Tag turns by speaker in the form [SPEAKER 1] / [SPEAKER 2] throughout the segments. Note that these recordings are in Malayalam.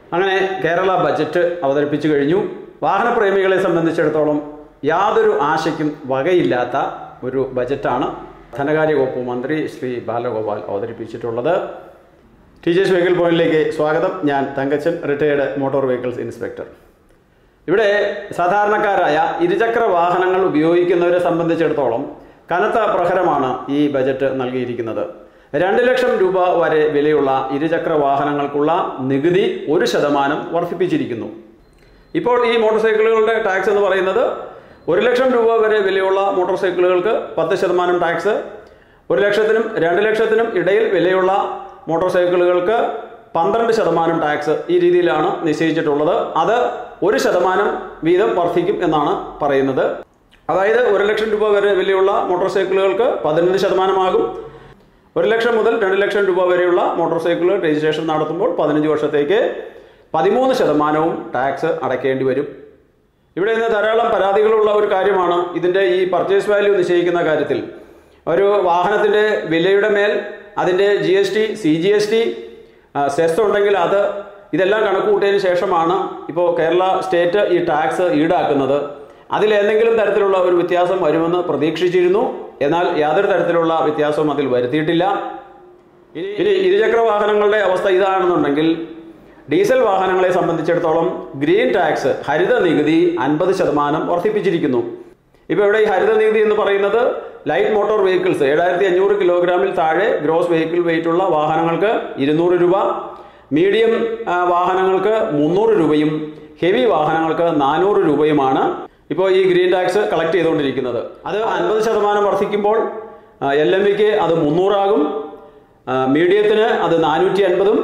[SPEAKER 1] അങ്ങനെ കേരള ബജറ്റ് അവതരിപ്പിച്ചു കഴിഞ്ഞു വാഹനപ്രേമികളെ സംബന്ധിച്ചിടത്തോളം യാതൊരു ആശയ്ക്കും വകയില്ലാത്ത ഒരു ബജറ്റാണ് ധനകാര്യ വകുപ്പ് മന്ത്രി ശ്രീ ബാലഗോപാൽ അവതരിപ്പിച്ചിട്ടുള്ളത് ടീച്ചേഴ്സ് വെഹിക്കിൾ പോയിന്റിലേക്ക് സ്വാഗതം ഞാൻ Thankachan retired motor vehicles inspector ഇവിടെ സാധാരണക്കാരായ ഇരുചക്ര വാഹനങ്ങൾ ഉപയോഗിക്കുന്നവരെ സംബന്ധിച്ചിടത്തോളം കനത്ത പ്രഹരമാണ് ഈ ബജറ്റ് നൽകിയിരിക്കുന്നത് രണ്ട് ലക്ഷം രൂപ വരെ വിലയുള്ള ഇരുചക്ര വാഹനങ്ങൾക്കുള്ള നികുതി ഒരു ശതമാനം വർദ്ധിപ്പിച്ചിരിക്കുന്നു ഇപ്പോൾ ഈ മോട്ടോർ സൈക്കിളുകളുടെ ടാക്സ് എന്ന് പറയുന്നത് ഒരു ലക്ഷം രൂപ വരെ വിലയുള്ള മോട്ടോർ സൈക്കിളുകൾക്ക് പത്ത് ശതമാനം ടാക്സ് ഒരു ലക്ഷത്തിനും രണ്ട് ലക്ഷത്തിനും ഇടയിൽ വിലയുള്ള മോട്ടോർ സൈക്കിളുകൾക്ക് പന്ത്രണ്ട് ശതമാനം ടാക്സ് ഈ രീതിയിലാണ് നിശ്ചയിച്ചിട്ടുള്ളത് അത് ഒരു ശതമാനം വീതം വർദ്ധിക്കും എന്നാണ് പറയുന്നത് അതായത് ഒരു ലക്ഷം രൂപ വരെ വിലയുള്ള മോട്ടോർ സൈക്കിളുകൾക്ക് പതിനഞ്ച് ശതമാനമാകും ഒരു ലക്ഷം മുതൽ രണ്ട് ലക്ഷം രൂപ വരെയുള്ള മോട്ടോർ സൈക്കിൾ രജിസ്ട്രേഷൻ നടത്തുമ്പോൾ പതിനഞ്ച് വർഷത്തേക്ക് പതിമൂന്ന് ശതമാനവും ടാക്സ് അടയ്ക്കേണ്ടി വരും ഇവിടെ നിന്ന് ധാരാളം പരാതികളുള്ള ഒരു കാര്യമാണ് ഇതിൻ്റെ ഈ പർച്ചേസ് വാല്യൂ നിശ്ചയിക്കുന്ന കാര്യത്തിൽ ഒരു വാഹനത്തിൻ്റെ വിലയുടെ മേൽ അതിൻ്റെ G S T C G S T cess ഉണ്ടെങ്കിൽ അത് ഇതെല്ലാം കണക്ക് കൂട്ടിയതിന് ശേഷമാണ് ഇപ്പോൾ കേരള സ്റ്റേറ്റ് ഈ ടാക്സ് ഈടാക്കുന്നത് അതിലേതെങ്കിലും തരത്തിലുള്ള ഒരു വ്യത്യാസം വരുമെന്ന് പ്രതീക്ഷിച്ചിരുന്നു എന്നാൽ യാതൊരു തരത്തിലുള്ള വ്യത്യാസവും അതിൽ വരുത്തിയിട്ടില്ല ഇനി ഇനി ഇരുചക്ര വാഹനങ്ങളുടെ അവസ്ഥ ഇതാണെന്നുണ്ടെങ്കിൽ ഡീസൽ വാഹനങ്ങളെ സംബന്ധിച്ചിടത്തോളം ഗ്രീൻ ടാക്സ് ഹരിത നികുതി അൻപത് ശതമാനം വർദ്ധിപ്പിച്ചിരിക്കുന്നു ഇപ്പോൾ ഇവിടെ ഈ ഹരിത നികുതി എന്ന് പറയുന്നത് ലൈറ്റ് മോട്ടോർ വെഹിക്കിൾസ് ഏഴായിരത്തി അഞ്ഞൂറ് കിലോഗ്രാമിൽ താഴെ ഗ്രോസ് വെഹിക്കിൾ വെയിറ്റ് ഉള്ള വാഹനങ്ങൾക്ക് ഇരുന്നൂറ് രൂപ മീഡിയം ആ, വാഹനങ്ങൾക്ക് മുന്നൂറ് രൂപയും ഹെവി വാഹനങ്ങൾക്ക് നാനൂറ് രൂപയുമാണ് ഇപ്പോൾ ഈ ഗ്രീൻ ടാക്സ് കളക്ട് ചെയ്തുകൊണ്ടിരിക്കുന്നത് അത് അൻപത് ശതമാനം വർദ്ധിക്കുമ്പോൾ എൽ എം വിക്ക് അത് മുന്നൂറാകും ആ, മീഡിയത്തിന് അത് നാനൂറ്റി അൻപതും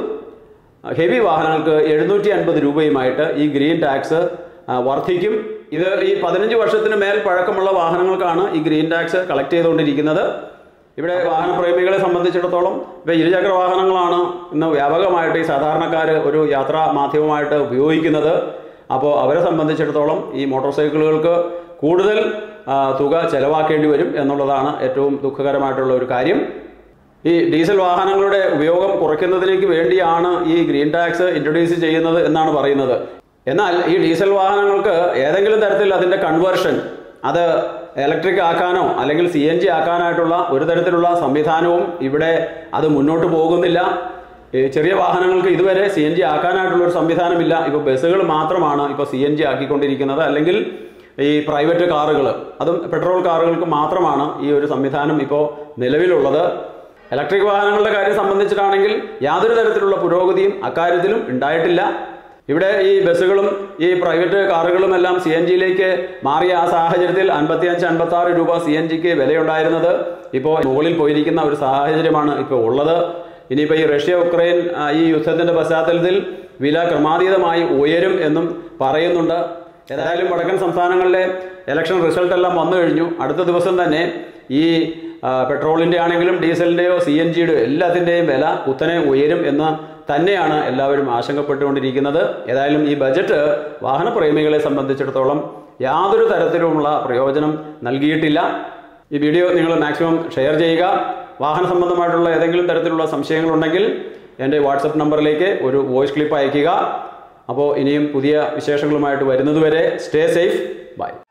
[SPEAKER 1] ഹെവി വാഹനങ്ങൾക്ക് എഴുന്നൂറ്റി അൻപത് രൂപയുമായിട്ട് ഈ ഗ്രീൻ ടാക്സ് ആ, വർദ്ധിക്കും ഇത് ഈ പതിനഞ്ച് വർഷത്തിന് മേൽ പഴക്കമുള്ള വാഹനങ്ങൾക്കാണ് ഈ ഗ്രീൻ ടാക്സ് കളക്ട് ചെയ്തുകൊണ്ടിരിക്കുന്നത് ഇവിടെ വാഹനപ്രേമികളെ സംബന്ധിച്ചിടത്തോളം ഇപ്പോൾ ഇരുചക്ര വാഹനങ്ങളാണ് ഇന്ന് വ്യാപകമായിട്ട് ഈ സാധാരണക്കാർ ഒരു യാത്രാ മാധ്യമമായിട്ട് ഉപയോഗിക്കുന്നത് അപ്പോൾ അവരെ സംബന്ധിച്ചിടത്തോളം ഈ മോട്ടോർ സൈക്കിളുകൾക്ക് കൂടുതൽ ആ, തുക ചെലവാക്കേണ്ടി വരും എന്നുള്ളതാണ് ഏറ്റവും ദുഃഖകരമായിട്ടുള്ള ഒരു കാര്യം ഈ ഡീസൽ വാഹനങ്ങളുടെ ഉപയോഗം കുറയ്ക്കുന്നതിലേക്ക് വേണ്ടിയാണ് ഈ ഗ്രീൻ ടാക്സ് ഇൻട്രൊഡ്യൂസ് ചെയ്യുന്നത് എന്നാണ് പറയുന്നത് എന്നാൽ ഈ ഡീസൽ വാഹനങ്ങൾക്ക് ഏതെങ്കിലും തരത്തിൽ അതിൻ്റെ കൺവേർഷൻ അത് ഇലക്ട്രിക് ആക്കാനോ അല്ലെങ്കിൽ സി എൻ ജി ആക്കാനായിട്ടുള്ള ഒരു തരത്തിലുള്ള സംവിധാനവും ഇവിടെ അത് മുന്നോട്ട് പോകുന്നില്ല ഈ ചെറിയ വാഹനങ്ങൾക്ക് ഇതുവരെ സി എൻ ജി ആക്കാനായിട്ടുള്ള ഒരു സംവിധാനമില്ല ഇപ്പോൾ ബസ്സുകൾ മാത്രമാണ് ഇപ്പോൾ സി എൻ ജി ആക്കിക്കൊണ്ടിരിക്കുന്നത് അല്ലെങ്കിൽ ഈ പ്രൈവറ്റ് കാറുകൾ അതും പെട്രോൾ കാറുകൾക്ക് മാത്രമാണ് ഈ ഒരു സംവിധാനം ഇപ്പോൾ നിലവിലുള്ളത് ഇലക്ട്രിക് വാഹനങ്ങളുടെ കാര്യം സംബന്ധിച്ചിട്ടാണെങ്കിൽ യാതൊരു തരത്തിലുള്ള പുരോഗതിയും അക്കാര്യത്തിലും ഉണ്ടായിട്ടില്ല ഇവിടെ ഈ ബസ്സുകളും ഈ പ്രൈവറ്റ് കാറുകളും എല്ലാം സി എൻ ജിയിലേക്ക് മാറിയ ആ സാഹചര്യത്തിൽ അൻപത്തിയഞ്ച് അൻപത്തി ആറ് രൂപ സി എൻ ജിക്ക് വിലയുണ്ടായിരുന്നത് ഇപ്പോൾ മുകളിൽ പോയിരിക്കുന്ന ഒരു സാഹചര്യമാണ് ഇപ്പോൾ ഉള്ളത് ഇനിയിപ്പോൾ ഈ റഷ്യ ഉക്രൈൻ ആ, ഈ യുദ്ധത്തിന്റെ പശ്ചാത്തലത്തിൽ വില ക്രമാതീതമായി ഉയരും എന്നും പറയുന്നുണ്ട് ഏതായാലും വടക്കൻ സംസ്ഥാനങ്ങളിലെ ഇലക്ഷൻ റിസൾട്ട് എല്ലാം വന്നു കഴിഞ്ഞു അടുത്ത ദിവസം തന്നെ ഈ ആ, പെട്രോളിന്റെ ആണെങ്കിലും ഡീസലിന്റെയോ സി എൻ ജിയുടെയോ എല്ലാത്തിന്റെയും വില കുത്തനെ ഉയരും എന്ന് തന്നെയാണ് എല്ലാവരും ആശങ്കപ്പെട്ടുകൊണ്ടിരിക്കുന്നത് ഏതായാലും ഈ ബജറ്റ് വാഹനപ്രേമികളെ സംബന്ധിച്ചിടത്തോളം യാതൊരു തരത്തിലുമുള്ള പ്രയോജനം നൽകിയിട്ടില്ല ഈ വീഡിയോ നിങ്ങൾ മാക്സിമം ഷെയർ ചെയ്യുക വാഹന സംബന്ധമായിട്ടുള്ള ഏതെങ്കിലും തരത്തിലുള്ള സംശയങ്ങളുണ്ടെങ്കിൽ എൻ്റെ വാട്സപ്പ് നമ്പറിലേക്ക് ഒരു വോയിസ് ക്ലിപ്പ് അയയ്ക്കുക അപ്പോൾ ഇനിയും പുതിയ വിശേഷങ്ങളുമായിട്ട് വരുന്നതുവരെ സ്റ്റേ സേഫ് ബൈ